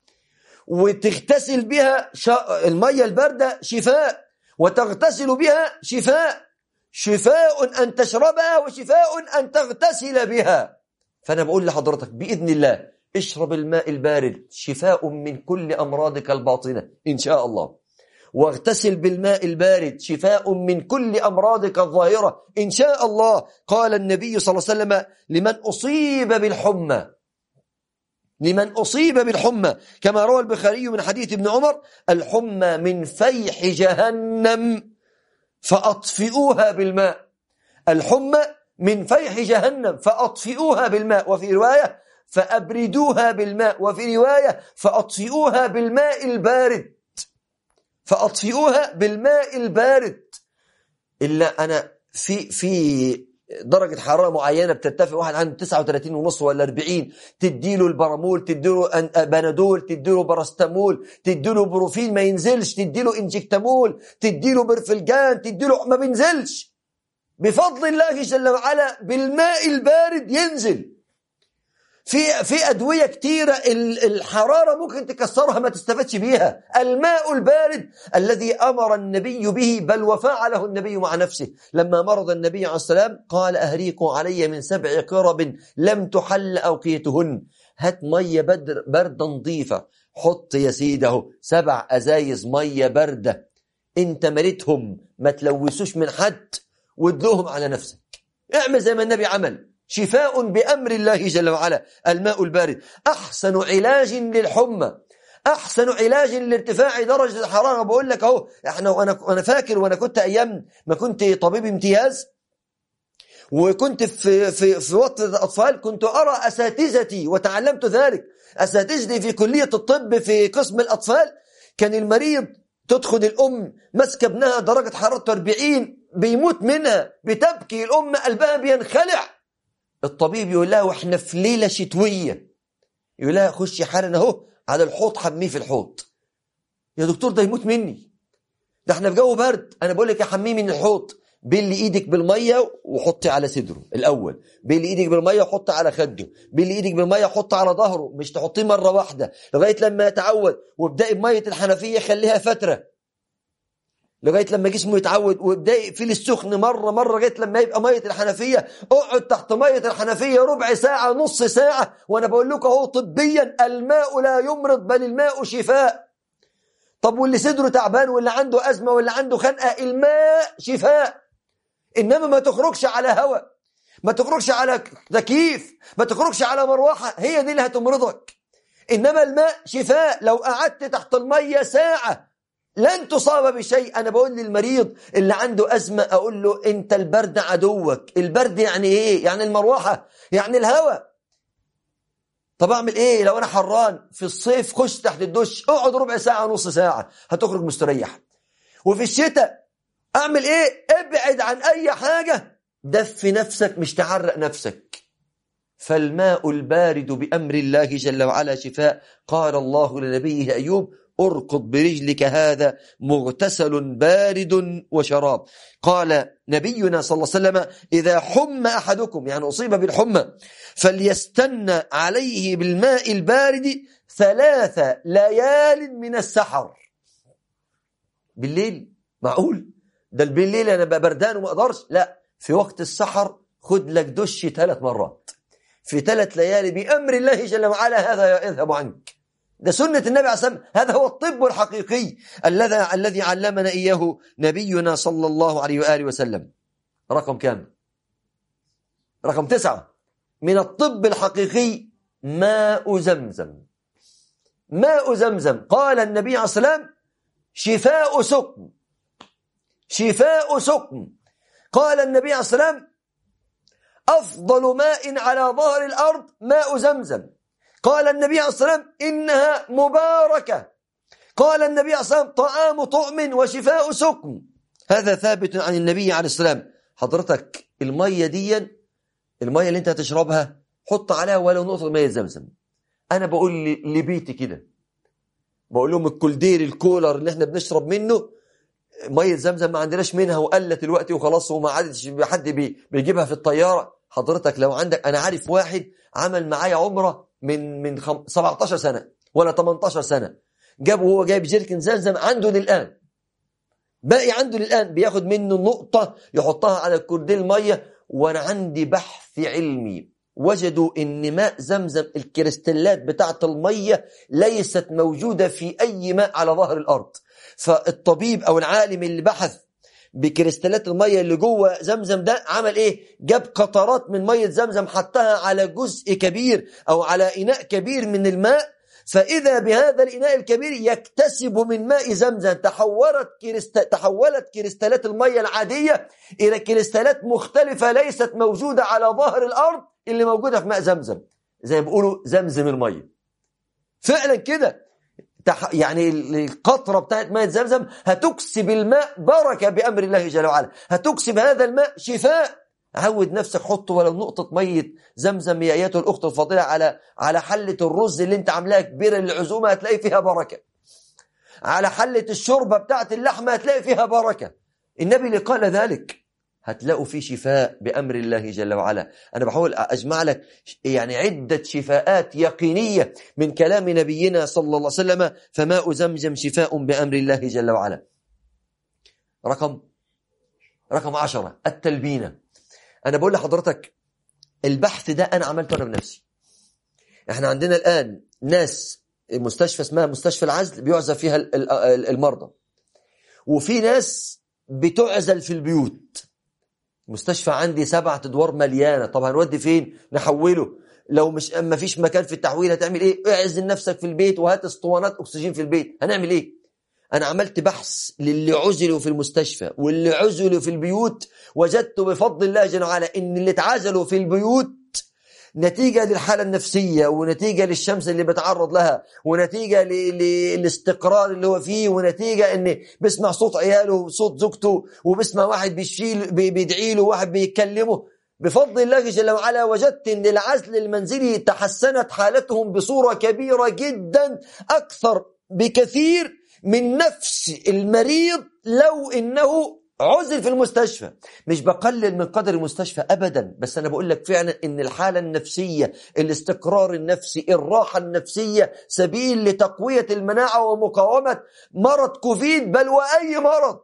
وتغتسل بها ش... المية الباردة شفاء وتغتسل بها شفاء شفاء أن تشربها وشفاء أن تغتسل بها فأنا بقول لحضرتك بإذن الله اشرب الماء البارد شفاء من كل أمراضك الباطنة إن شاء الله واغتسل بالماء البارد شفاء من كل أمراضك الظاهرة إن شاء الله قال النبي صلى الله عليه وسلم لمن أصيب بالحمى لمن أصيب بالحمى كما روى البخاري من حديث ابن عمر الحمى من فيح جهنم فأطفئوها بالماء الحمى من فيح جهنم فأطفئوها بالماء وفي رواية فأبردوها بالماء وفي رواية فأطفئوها بالماء البارد فأطفئوها بالماء البارد إلا أنا في في درجة حرارة معينة بترتفع واحد عنده 39 ونص ولا 40 تديله البرامول تديله بنادول تديله براستامول تديله بروفين ما ينزلش تديله انجكتامول تديله برفلجان تديله ما بينزلش بفضل الله جل وعلا بالماء البارد ينزل في في ادويه كتيره الحراره ممكن تكسرها ما تستفادش بيها الماء البارد الذي امر النبي به بل وفعله النبي مع نفسه لما مرض النبي عليه السلام قال اهريكم علي من سبع قرب لم تحل اوقيتهن هات ميه بدر برده نظيفه حط يا سيدي اهو سبع ازايز ميه بارده انت مريتهم ما تلوثوش من حد وادلوهم على نفسك اعمل زي ما النبي عمل شفاء بأمر الله جل وعلا الماء البارد أحسن علاج للحمى أحسن علاج لارتفاع درجة الحرارة بقول لك أهو إحنا وأنا أنا فاكر وأنا كنت أيام ما كنت طبيب امتياز وكنت في في في وقت الأطفال كنت أرى أساتذتي وتعلمت ذلك أساتذتي في كلية الطب في قسم الأطفال كان المريض تدخل الأم ماسكة ابنها درجة حرارة 40 بيموت منها بتبكي الأم قلبها بينخلع الطبيب يقول لها واحنا في ليله شتويه يقول لها خشي حالا اهو على الحوض حميه في الحوض يا دكتور ده يموت مني ده احنا في جو برد انا بقول لك يا حميه من الحوض بلي ايدك بالميه وحطي على صدره الاول بلي ايدك بالميه وحطي على خده بلي ايدك بالميه وحطي على ظهره مش تحطيه مره واحده لغايه لما يتعود وابداي بميه الحنفيه خليها فتره لغايه لما جسمه يتعود ويبدا في السخن مره مره لغايه لما يبقى ميه الحنفيه اقعد تحت ميه الحنفيه ربع ساعه نص ساعه وانا بقول لكم اهو طبيا الماء لا يمرض بل الماء شفاء طب واللي صدره تعبان واللي عنده ازمه واللي عنده خنقه الماء شفاء انما ما تخرجش على هواء ما تخرجش على تكييف ما تخرجش على مروحه هي دي اللي هتمرضك انما الماء شفاء لو قعدت تحت الميه ساعه لن تصاب بشيء أنا بقول للمريض اللي عنده أزمة أقول له أنت البرد عدوك البرد يعني إيه؟ يعني المروحة يعني الهواء طب أعمل إيه لو أنا حران في الصيف خش تحت الدش اقعد ربع ساعة نص ساعة هتخرج مستريح وفي الشتاء أعمل إيه ابعد عن أي حاجة دفي نفسك مش تعرق نفسك فالماء البارد بأمر الله جل وعلا شفاء قال الله لنبيه أيوب اركض برجلك هذا مغتسل بارد وشراب قال نبينا صلى الله عليه وسلم إذا حم أحدكم يعني أصيب بالحمى فليستنى عليه بالماء البارد ثلاث ليال من السحر بالليل معقول ده بالليل أنا بردان وما أقدرش لا في وقت السحر خد لك دش ثلاث مرات في ثلاث ليالي بأمر الله جل وعلا هذا يذهب عنك ده سنة النبي عليه الصلاة والسلام هذا هو الطب الحقيقي الذي الذي علمنا إياه نبينا صلى الله عليه وآله وسلم رقم كام رقم تسعة من الطب الحقيقي ماء زمزم ماء زمزم قال النبي عليه الصلاة والسلام شفاء سقم شفاء سقم قال النبي عليه الصلاة والسلام أفضل ماء على ظهر الأرض ماء زمزم قال النبي عليه الصلاة والسلام إنها مباركة قال النبي عليه الصلاة والسلام طعام طعم وشفاء سقم هذا ثابت عن النبي عليه السلام حضرتك المية دي المية اللي انت هتشربها حط عليها ولو نقطة مية زمزم أنا بقول لبيتي كده بقول لهم الكولدير الكولر اللي احنا بنشرب منه مية زمزم ما عندناش منها وقلت الوقت وخلاص وما عادش حد بيجيبها في الطيارة حضرتك لو عندك أنا عارف واحد عمل معايا عمرة من من 17 سنة ولا 18 سنة جاب وهو جايب جيركن زمزم عنده للآن باقي عنده للآن بياخد منه نقطة يحطها على الكورديل المية وأنا عندي بحث علمي وجدوا ان ماء زمزم الكريستالات بتاعت المية ليست موجودة في أي ماء على ظهر الأرض فالطبيب أو العالم اللي بحث بكريستالات المية اللي جوه زمزم ده عمل ايه جاب قطرات من مية زمزم حطها على جزء كبير او على اناء كبير من الماء فإذا بهذا الإناء الكبير يكتسب من ماء زمزم تحولت كريست... تحولت كريستالات المية العادية إلى كريستالات مختلفة ليست موجودة على ظهر الأرض اللي موجودة في ماء زمزم زي ما بيقولوا زمزم المية فعلا كده تح... يعني القطرة بتاعت ماء زمزم هتكسب الماء بركة بأمر الله جل وعلا هتكسب هذا الماء شفاء عود نفسك حط ولو نقطة مية زمزم يا أيتها الأخت الفاضلة على على حلة الرز اللي أنت عاملاها كبيرة للعزومة هتلاقي فيها بركة على حلة الشوربة بتاعت اللحمة هتلاقي فيها بركة النبي اللي قال ذلك هتلاقوا فيه شفاء بأمر الله جل وعلا أنا بحاول أجمع لك يعني عدة شفاءات يقينية من كلام نبينا صلى الله عليه وسلم فماء زمزم شفاء بأمر الله جل وعلا رقم رقم عشرة التلبينة أنا بقول لحضرتك البحث ده أنا عملته أنا بنفسي احنا عندنا الآن ناس مستشفى اسمها مستشفى العزل بيعزل فيها المرضى وفي ناس بتعزل في البيوت مستشفى عندي سبعة ادوار مليانة طب هنودي فين نحوله لو مش ما فيش مكان في التحويل هتعمل ايه اعزل نفسك في البيت وهات اسطوانات اكسجين في البيت هنعمل ايه انا عملت بحث للي عزلوا في المستشفى واللي عزلوا في البيوت وجدت بفضل الله جل وعلا ان اللي اتعزلوا في البيوت نتيجة للحالة النفسية ونتيجة للشمس اللي بتعرض لها ونتيجة للاستقرار اللي هو فيه ونتيجة ان بيسمع صوت عياله وصوت زوجته وبيسمع واحد بيشيل بيدعي له واحد بيكلمه بفضل الله جل وعلا وجدت ان العزل المنزلي تحسنت حالتهم بصورة كبيرة جدا اكثر بكثير من نفس المريض لو انه عزل في المستشفى مش بقلل من قدر المستشفى ابدا بس انا بقول لك فعلا ان الحاله النفسيه الاستقرار النفسي الراحه النفسيه سبيل لتقويه المناعه ومقاومه مرض كوفيد بل واي مرض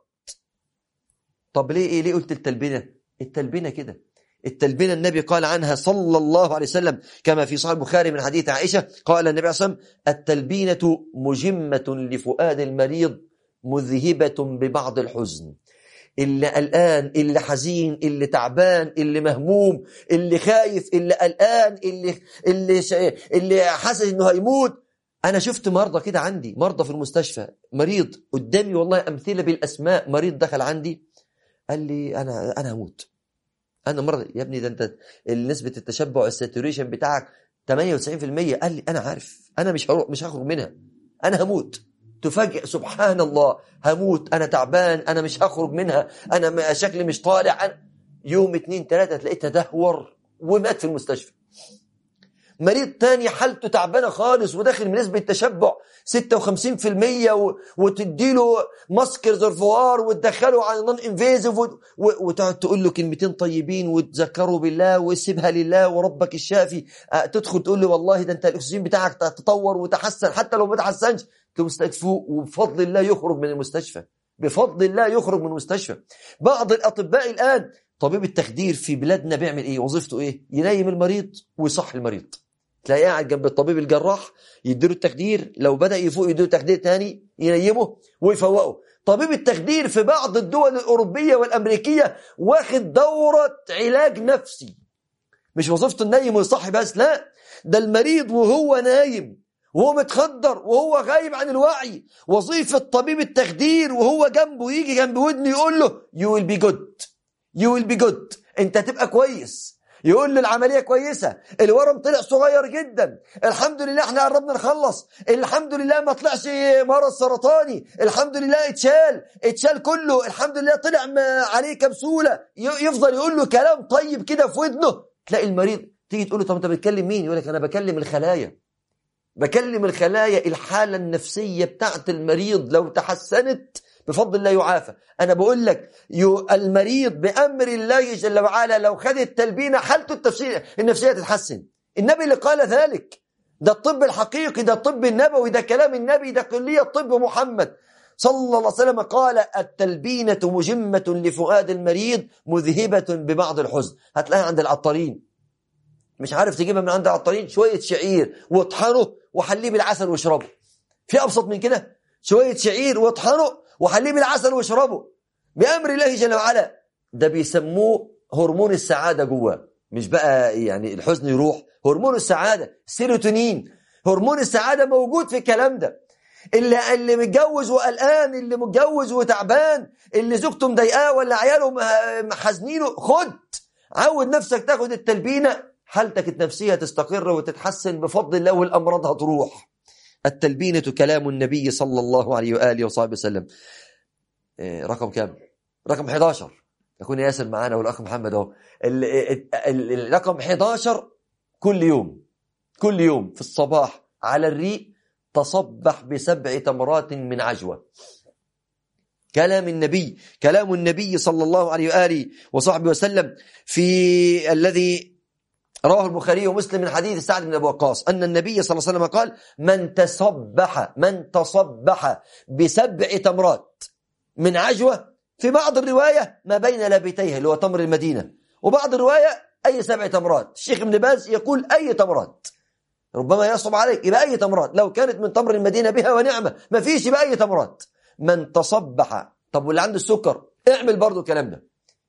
طب ليه ايه ليه قلت التلبينه التلبينه كده التلبينة النبي قال عنها صلى الله عليه وسلم كما في صحيح البخاري من حديث عائشة قال النبي صلى الله عليه وسلم التلبينة مجمة لفؤاد المريض مذهبة ببعض الحزن اللي قلقان اللي حزين اللي تعبان اللي مهموم اللي خايف اللي قلقان اللي اللي شا... اللي حاسس انه هيموت انا شفت مرضى كده عندي مرضى في المستشفى مريض قدامي والله امثله بالاسماء مريض دخل عندي قال لي انا انا هموت انا مرض يا ابني ده انت نسبه التشبع الساتوريشن بتاعك 98% قال لي انا عارف انا مش هروح مش هخرج منها انا هموت تفاجئ سبحان الله هموت انا تعبان انا مش هخرج منها انا شكلي مش طالع أنا يوم اتنين تلاتة تلاقيه تدهور ومات في المستشفى مريض تاني حالته تعبانه خالص وداخل من نسبه تشبع 56% و... وتديله ماسك ريزرفوار وتدخله على نون انفيزيف و... و... وتقعد تقول له كلمتين طيبين وتذكره بالله وسيبها لله وربك الشافي أه تدخل تقول له والله ده انت الاكسجين بتاعك تطور وتحسن حتى لو ما تحسنش تقوم فوق وبفضل الله يخرج من المستشفى بفضل الله يخرج من المستشفى بعض الاطباء الان طبيب التخدير في بلادنا بيعمل ايه وظيفته ايه ينيم المريض ويصح المريض تلاقيه قاعد جنب الطبيب الجراح يديله التخدير لو بدا يفوق يديله تخدير تاني ينيمه ويفوقه طبيب التخدير في بعض الدول الاوروبيه والامريكيه واخد دوره علاج نفسي مش وظيفته النايم ويصحي بس لا ده المريض وهو نايم وهو متخدر وهو غايب عن الوعي وظيفة طبيب التخدير وهو جنبه يجي جنب ودنه يقول له you will be good you will be good انت هتبقى كويس يقول له العملية كويسة الورم طلع صغير جدا الحمد لله احنا قربنا نخلص الحمد لله ما طلعش مرض سرطاني الحمد لله اتشال اتشال كله الحمد لله طلع عليه كبسولة يفضل يقول له كلام طيب كده في ودنه تلاقي المريض تيجي تقول له طب انت بتكلم مين يقول لك انا بكلم الخلايا بكلم الخلايا الحالة النفسية بتاعت المريض لو تحسنت بفضل الله يعافى أنا بقول لك المريض بأمر الله جل وعلا لو خد التلبينة حالته التفسير النفسية تتحسن النبي اللي قال ذلك ده الطب الحقيقي ده الطب النبوي ده كلام النبي ده كلية طب محمد صلى الله عليه وسلم قال التلبينة مجمة لفؤاد المريض مذهبة ببعض الحزن هتلاقيها عند العطارين مش عارف تجيبها من عند العطارين شوية شعير واطحنه وحليه بالعسل واشربه في أبسط من كده شوية شعير واطحنه وحليه بالعسل واشربه بأمر الله جل وعلا ده بيسموه هرمون السعادة جواه مش بقى يعني الحزن يروح هرمون السعادة السيروتونين هرمون السعادة موجود في الكلام ده اللي اللي متجوز وقلقان اللي متجوز وتعبان اللي زوجته مضايقاه ولا عياله حزنينه خد عود نفسك تاخد التلبينه حالتك النفسيه تستقر وتتحسن بفضل الله والامراض هتروح التلبينه كلام النبي صلى الله عليه واله وصحبه وسلم رقم كام رقم 11 يكون ياسر معانا والاخ محمد اهو الرقم 11 كل يوم كل يوم في الصباح على الريق تصبح بسبع تمرات من عجوة كلام النبي كلام النبي صلى الله عليه وآله وصحبه وسلم في الذي رواه البخاري ومسلم من حديث سعد بن أبي وقاص أن النبي صلى الله عليه وسلم قال من تصبح من تصبح بسبع تمرات من عجوة في بعض الرواية ما بين لابتيه اللي هو تمر المدينة وبعض الرواية أي سبع تمرات الشيخ ابن باز يقول أي تمرات ربما يصعب عليك يبقى أي تمرات لو كانت من تمر المدينة بها ونعمة ما فيش يبقى أي تمرات من تصبح طب واللي عنده السكر اعمل برضو الكلام ده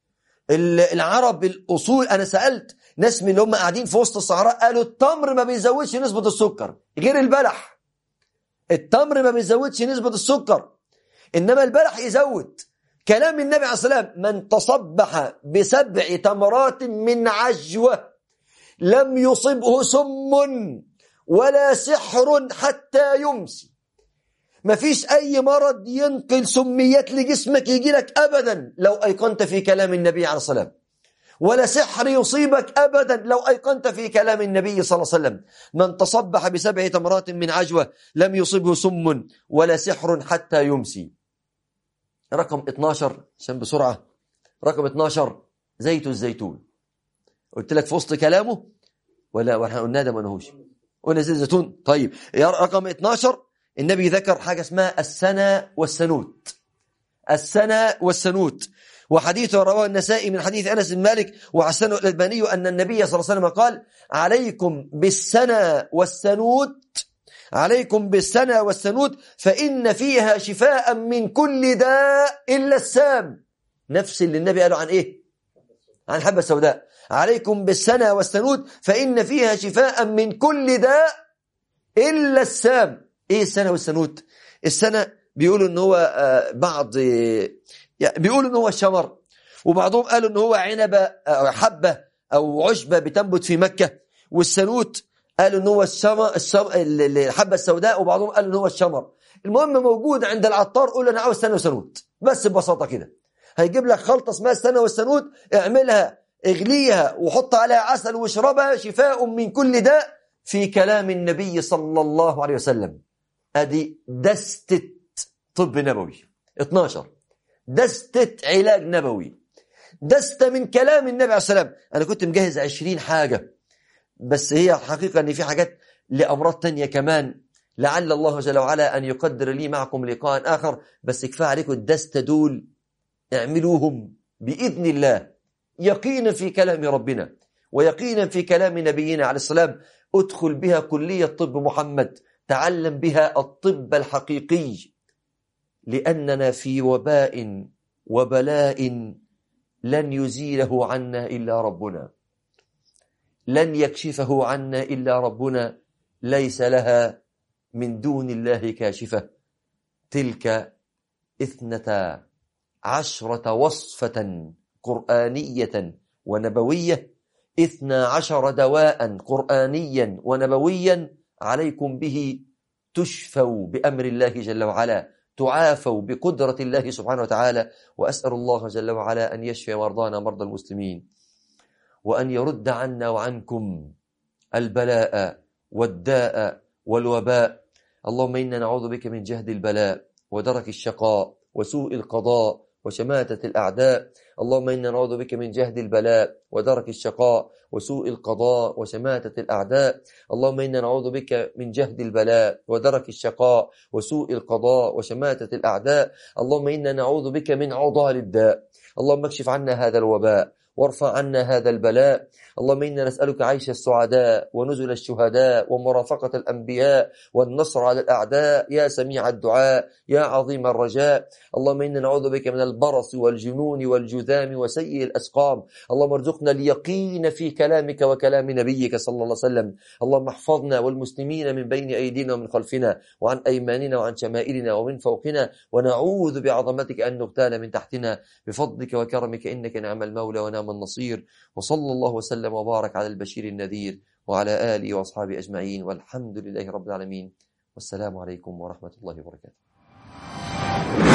العرب الأصول أنا سألت ناس من اللي هم قاعدين في وسط الصحراء قالوا التمر ما بيزودش نسبة السكر غير البلح التمر ما بيزودش نسبة السكر إنما البلح يزود كلام النبي عليه الصلاة والسلام من تصبح بسبع تمرات من عجوة لم يصبه سم ولا سحر حتى يمسي ما فيش أي مرض ينقل سميات لجسمك يجي لك أبدا لو أيقنت في كلام النبي عليه الصلاة والسلام ولا سحر يصيبك أبدا لو أيقنت في كلام النبي صلى الله عليه وسلم من تصبح بسبع تمرات من عجوة لم يصبه سم ولا سحر حتى يمسي رقم 12 عشان بسرعة رقم 12 زيت الزيتون قلت لك في وسط كلامه ولا واحنا قلنا ده ما نهوش قلنا زيت الزيتون طيب رقم 12 النبي ذكر حاجة اسمها السنة والسنوت السنة والسنوت وحديث رواه النسائي من حديث أنس بن مالك وحسنه الألباني أن النبي صلى الله عليه وسلم قال عليكم بالسنة والسنوت عليكم بالسنة والسنوت فإن فيها شفاء من كل داء إلا السام نفس اللي النبي قاله عن إيه عن حبة السوداء عليكم بالسنة والسنوت فإن فيها شفاء من كل داء إلا السام إيه السنة والسنوت السنة بيقولوا إن هو بعض يعني بيقولوا إن هو الشمر وبعضهم قالوا إن هو عنبة أو حبة أو عشبة بتنبت في مكة والسنوت قالوا إن هو الشمر الحبة السوداء وبعضهم قالوا إن هو الشمر المهم موجود عند العطار قول أنا عاوز سنة وسنوت بس ببساطة كده هيجيب لك خلطة اسمها السنة والسنوت اعملها اغليها وحط عليها عسل واشربها شفاء من كل داء في كلام النبي صلى الله عليه وسلم ادي دستة طب نبوي 12 دستة علاج نبوي دستة من كلام النبي عليه السلام انا كنت مجهز 20 حاجة بس هي حقيقة ان في حاجات لامراض تانية كمان لعل الله جل وعلا ان يقدر لي معكم لقاء اخر بس كفايه عليكم الدستة دول اعملوهم باذن الله يقينا في كلام ربنا ويقينا في كلام نبينا عليه السلام ادخل بها كلية طب محمد تعلم بها الطب الحقيقي لأننا في وباء وبلاء لن يزيله عنا إلا ربنا لن يكشفه عنا إلا ربنا ليس لها من دون الله كاشفة تلك اثنتا عشرة وصفة قرآنية ونبوية اثنا عشر دواء قرآنيا ونبويا عليكم به تشفوا بأمر الله جل وعلا تعافوا بقدرة الله سبحانه وتعالى وأسأل الله جل وعلا أن يشفي مرضانا مرضى المسلمين وأن يرد عنا وعنكم البلاء والداء والوباء اللهم إنا نعوذ بك من جهد البلاء ودرك الشقاء وسوء القضاء وشماتة الأعداء اللهم إنا نعوذ بك من جهد البلاء ودرك الشقاء وسوء القضاء وشماتة الأعداء اللهم إنا نعوذ بك من جهد البلاء ودرك الشقاء وسوء القضاء وشماتة الأعداء اللهم إنا نعوذ بك من عضال الداء اللهم اكشف عنا هذا الوباء وارفع عنا هذا البلاء اللهم إنا نسألك عيش السعداء ونزل الشهداء ومرافقة الأنبياء والنصر على الأعداء يا سميع الدعاء يا عظيم الرجاء اللهم إنا نعوذ بك من البرص والجنون والجذام وسيء الأسقام اللهم ارزقنا اليقين في كلامك وكلام نبيك صلى الله عليه وسلم اللهم احفظنا والمسلمين من بين أيدينا ومن خلفنا وعن أيماننا وعن شمائلنا ومن فوقنا ونعوذ بعظمتك أن نغتال من تحتنا بفضلك وكرمك إنك نعم المولى ونعم النصير وصلى الله وسلم وبارك على البشير النذير وعلى آله وأصحابه أجمعين والحمد لله رب العالمين والسلام عليكم ورحمة الله وبركاته